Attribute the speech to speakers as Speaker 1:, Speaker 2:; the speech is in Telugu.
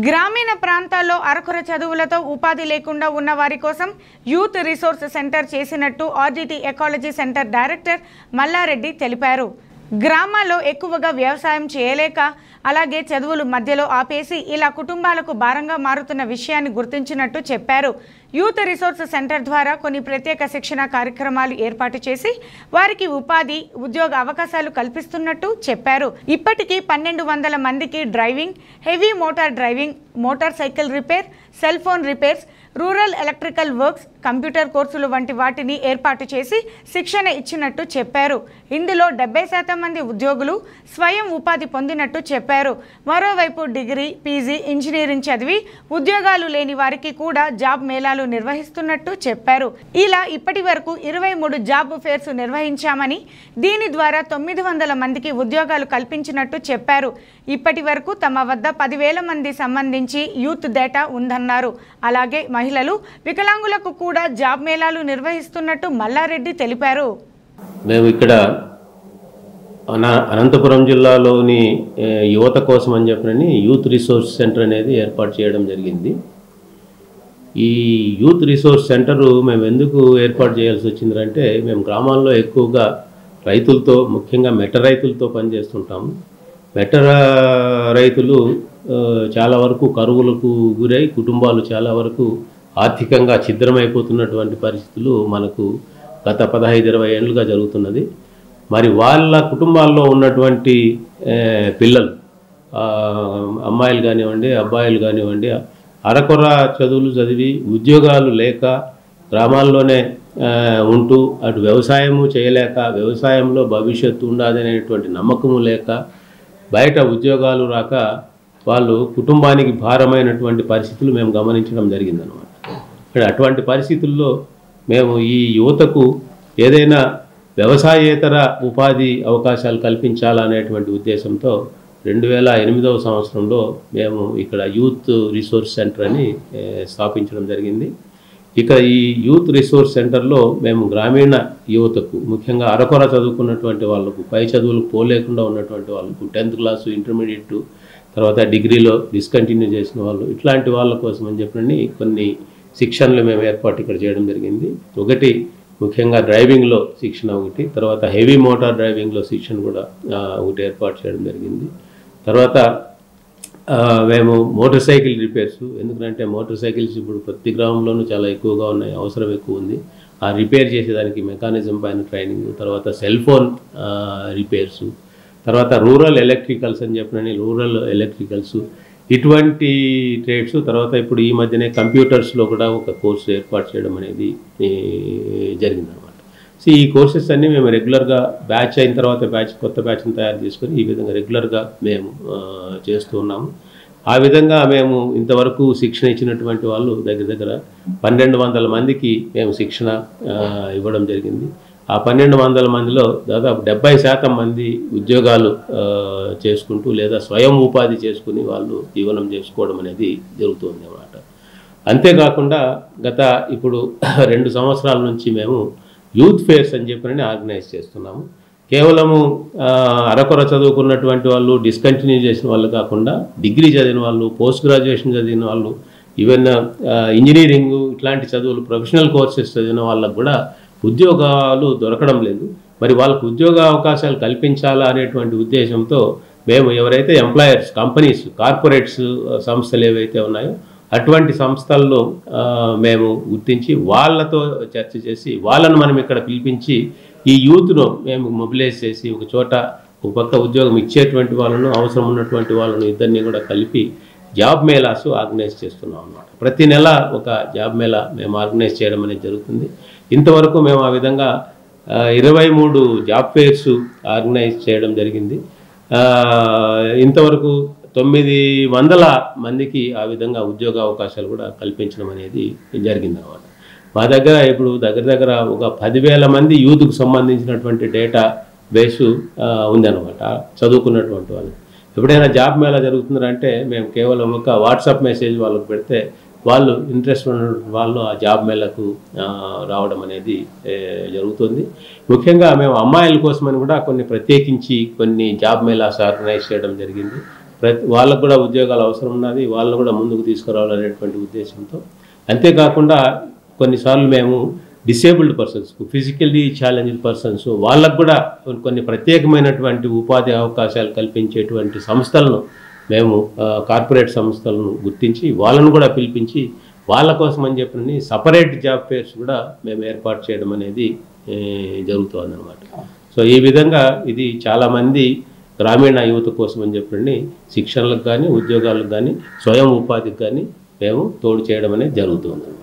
Speaker 1: గ్రామీణ ప్రాంతాల్లో అరకొర చదువులతో ఉపాధి లేకుండా ఉన్న వారి కోసం యూత్ రిసోర్స్ సెంటర్ చేసినట్టు RDT ecology centre director Mallareddy తెలిపారు గ్రామాల్లో ఎక్కువగా వ్యవసాయం చేయలేక అలాగే చదువులు మధ్యలో ఆపేసి ఇలా కుటుంబాలకు భారంగా మారుతున్న విషయాన్ని గుర్తించినట్టు చెప్పారు యూత్ రిసోర్స్ సెంటర్ ద్వారా కొన్ని ప్రత్యేక శిక్షణ కార్యక్రమాలు ఏర్పాటు చేసి వారికి ఉపాధి ఉద్యోగ అవకాశాలు కల్పిస్తున్నట్టు చెప్పారు ఇప్పటికీ పన్నెండు వందల మందికి driving heavy motor driving motorcycle repair cell phone repairs rural electrical works computer కోర్సులు వంటి వాటిని ఏర్పాటు చేసి శిక్షణ ఇచ్చినట్టు చెప్పారు ఇందులో డెబ్బై శాతం మంది ఉద్యోగులు స్వయం ఉపాధి పొందినట్టు చెప్పారు మరోవైపు డిగ్రీ పీజీ ఇంజనీరింగ్ చదివి ఉద్యోగాలు లేని వారికి కూడా జాబ్ మేళాలు నిర్వహిస్తున్నట్టు చెప్పారు ఇలా ఇప్పటి వరకు ఇరవై మూడు జాబ్ ఫేర్స్ నిర్వహించామని దీని ద్వారా తొమ్మిది వందల మందికి ఉద్యోగాలు కల్పించినట్టు చెప్పారు ఇప్పటి వరకు తమ వద్ద పదివేల మంది సంబంధించి యూత్ డేటా ఉందన్నారు అలాగే మహిళలు వికలాంగులకు కూడా జాబ్ మేళాలు నిర్వహిస్తున్నట్టు మల్లారెడ్డి తెలిపారు
Speaker 2: మేము ఇక్కడ అన అనంతపురం జిల్లాలోని ఏ, యువత కోసం అని చెప్పినని యూత్ రిసోర్స్ సెంటర్ అనేది ఏర్పాటు చేయడం జరిగింది ఈ యూత్ రిసోర్స్ సెంటరు మేము ఎందుకు ఏర్పాటు చేయాల్సి వచ్చిందంటే మేము గ్రామాల్లో ఎక్కువగా రైతులతో ముఖ్యంగా మెట్ట రైతులతో పనిచేస్తుంటాము మెట్ట రా- రైతులు ఆ, చాలా వరకు కరువులకు గురై కుటుంబాలు చాలా వరకు ఆర్థికంగా ఛిద్రమైపోతున్నటువంటి పరిస్థితులు మనకు గత పదహైదు ఇరవై ఏళ్ళుగా జరుగుతున్నది మరి వాళ్ళ కుటుంబాల్లో ఉన్నటువంటి ఏ, పిల్లలు ఆ, అమ్మాయిలు కానివ్వండి అబ్బాయిలు కానివ్వండి అరకొర చదువులు చదివి ఉద్యోగాలు లేక గ్రామాల్లోనే ఆ, ఉంటూ అటు వ్యవసాయము చేయలేక వ్యవసాయంలో భవిష్యత్తు ఉండదనేటువంటి నమ్మకము లేక బయట ఉద్యోగాలు రాక వాళ్ళు కుటుంబానికి భారమైనటువంటి పరిస్థితులు మేము గమనించడం జరిగిందనమాట ఇక్కడ అటువంటి పరిస్థితుల్లో మేము ఈ యువతకు ఏదైనా వ్యవసాయేతర ఉపాధి అవకాశాలు కల్పించాలనేటువంటి ఉద్దేశంతో రెండు వేల ఎనిమిదవ సంవత్సరంలో మేము ఇక్కడ యూత్ రిసోర్స్ సెంటర్ అని ఏ, స్థాపించడం జరిగింది ఇక ఈ యూత్ రిసోర్స్ సెంటర్లో మేము గ్రామీణ యువతకు ముఖ్యంగా అరకొర చదువుకున్నటువంటి వాళ్ళకు పై చదువులకు పోలేకుండా ఉన్నటువంటి వాళ్ళకు టెన్త్ క్లాసు ఇంటర్మీడియట్ తర్వాత డిగ్రీలో డిస్కంటిన్యూ చేసిన వాళ్ళు ఇట్లాంటి వాళ్ళ కోసం అని చెప్పినని కొన్ని శిక్షణలు మేము ఏర్పాటు ఇక్కడ చేయడం జరిగింది ఒకటి ముఖ్యంగా డ్రైవింగ్లో శిక్షణ ఒకటి తర్వాత హెవీ మోటార్ డ్రైవింగ్లో శిక్షణ కూడా ఆ, ఒకటి ఏర్పాటు చేయడం జరిగింది తర్వాత ఆ, మేము మోటార్ సైకిల్ రిపేర్స్ ఎందుకంటే మోటార్ సైకిల్స్ ఇప్పుడు ప్రతి గ్రామంలోనూ చాలా ఎక్కువగా ఉన్నాయి అవసరం ఎక్కువ ఉంది ఆ రిపేర్ చేసేదానికి మెకానిజం పైన ట్రైనింగ్ తర్వాత సెల్ ఫోన్ రిపేర్స్ తర్వాత రూరల్ ఎలక్ట్రికల్స్ అని చెప్పినని రూరల్ ఎలక్ట్రికల్స్ ఇటువంటి ట్రేడ్స్ తర్వాత ఇప్పుడు ఈ మధ్యనే కంప్యూటర్స్లో కూడా ఒక కోర్సు ఏర్పాటు చేయడం అనేది ఈ, జరిగిందనమాట సో ఈ కోర్సెస్ అన్నీ మేము రెగ్యులర్గా బ్యాచ్ అయిన తర్వాత బ్యాచ్ కొత్త బ్యాచ్ని తయారు చేసుకొని ఈ విధంగా రెగ్యులర్గా మేము ఆ, చేస్తూ ఉన్నాము ఆ విధంగా మేము ఇంతవరకు శిక్షణ ఇచ్చినటువంటి వాళ్ళు దగ్గర దగ్గర పన్నెండు వందల మందికి మేము శిక్షణ ఆ, ఇవ్వడం జరిగింది ఆ పన్నెండు వందల మందిలో దాదాపు డెబ్బై శాతం మంది ఉద్యోగాలు ఆ, చేసుకుంటూ లేదా స్వయం ఉపాధి చేసుకుని వాళ్ళు జీవనం చేసుకోవడం అనేది జరుగుతుంది అన్నమాట అంతేకాకుండా గత ఇప్పుడు రెండు సంవత్సరాల నుంచి మేము యూత్ ఫేర్స్ అని చెప్పని ఆర్గనైజ్ చేస్తున్నాము కేవలము ఆ, అరకొర చదువుకున్నటువంటి వాళ్ళు డిస్కంటిన్యూ చేసిన వాళ్ళు కాకుండా డిగ్రీ చదివిన వాళ్ళు పోస్ట్ గ్రాడ్యుయేషన్ చదివిన వాళ్ళు ఈవెన్ ఇంజనీరింగ్ ఇట్లాంటి చదువులు ప్రొఫెషనల్ కోర్సెస్ చదివిన వాళ్ళకు కూడా ఉద్యోగాలు దొరకడం లేదు మరి వాళ్ళకు ఉద్యోగ అవకాశాలు కల్పించాలా అనేటువంటి ఉద్దేశంతో మేము ఎవరైతే ఎంప్లాయర్స్ కంపెనీస్ కార్పొరేట్స్ సంస్థలు ఏవైతే ఉన్నాయో అటువంటి సంస్థల్లో ఆ, మేము గుర్తించి వాళ్ళతో చర్చ చేసి వాళ్ళను మనం ఇక్కడ పిలిపించి ఈ యూత్ను మేము మొబిలైజ్ చేసి ఒక చోట ఒక పక్క ఉద్యోగం ఇచ్చేటువంటి వాళ్ళను అవసరం ఉన్నటువంటి వాళ్ళను ఇద్దరిని కూడా కలిపి జాబ్ మేళాస్ ఆర్గనైజ్ చేస్తున్నాం అన్నమాట ప్రతి నెల ఒక జాబ్ మేళా మేము ఆర్గనైజ్ చేయడం అనేది జరుగుతుంది ఇంతవరకు మేము ఆ విధంగా ఇరవై మూడు జాబ్ ఫేర్స్ ఆర్గనైజ్ చేయడం జరిగింది ఆ, ఇంతవరకు తొమ్మిది వందల మందికి ఆ విధంగా ఉద్యోగ అవకాశాలు కూడా కల్పించడం అనేది జరిగిందనమాట మా దగ్గర ఇప్పుడు దగ్గర దగ్గర ఒక పదివేల మంది యూత్కు సంబంధించినటువంటి డేటా బేసు ఆ, ఉందన్నమాట చదువుకున్నటువంటి వాళ్ళు ఎప్పుడైనా జాబ్ మేళా జరుగుతుందంటే మేము కేవలం ఒక వాట్సాప్ మెసేజ్ వాళ్ళకి పెడితే వాళ్ళు ఇంట్రెస్ట్ ఉన్న వాళ్ళు ఆ జాబ్ మేళకు ఆ, రావడం అనేది ఏ, జరుగుతుంది ముఖ్యంగా మేము అమ్మాయిల కోసమని కూడా కొన్ని ప్రత్యేకించి కొన్ని జాబ్ మేళాస్ ఆర్గనైజ్ చేయడం జరిగింది ప్రతి వాళ్ళకు కూడా ఉద్యోగాలు అవసరం ఉన్నది వాళ్ళని కూడా ముందుకు తీసుకురావాలనేటువంటి ఉద్దేశంతో అంతేకాకుండా కొన్నిసార్లు మేము disabled persons physically challenged persons వాళ్ళకు కూడా కొన్ని- కొన్ని ప్రత్యేకమైనటువంటి ఉపాధి అవకాశాలు కల్పించేటువంటి సంస్థలను మేము ఆ, కార్పొరేట్ సంస్థలను గుర్తించి వాళ్ళను కూడా పిలిపించి వాళ్ళ కోసం అని చెప్పిన సపరేట్ జాబ్ ఫేర్స్ కూడా మేము ఏర్పాటు చేయడం అనేది ఏ, జరుగుతోందన్నమాట సో ఈ విధంగా ఇది చాలామంది గ్రామీణ యువత కోసం అని చెప్పండి శిక్షణలకు కానీ ఉద్యోగాలకు కానీ స్వయం ఉపాధికి కానీ మేము తోడు చేయడం అనేది జరుగుతుంది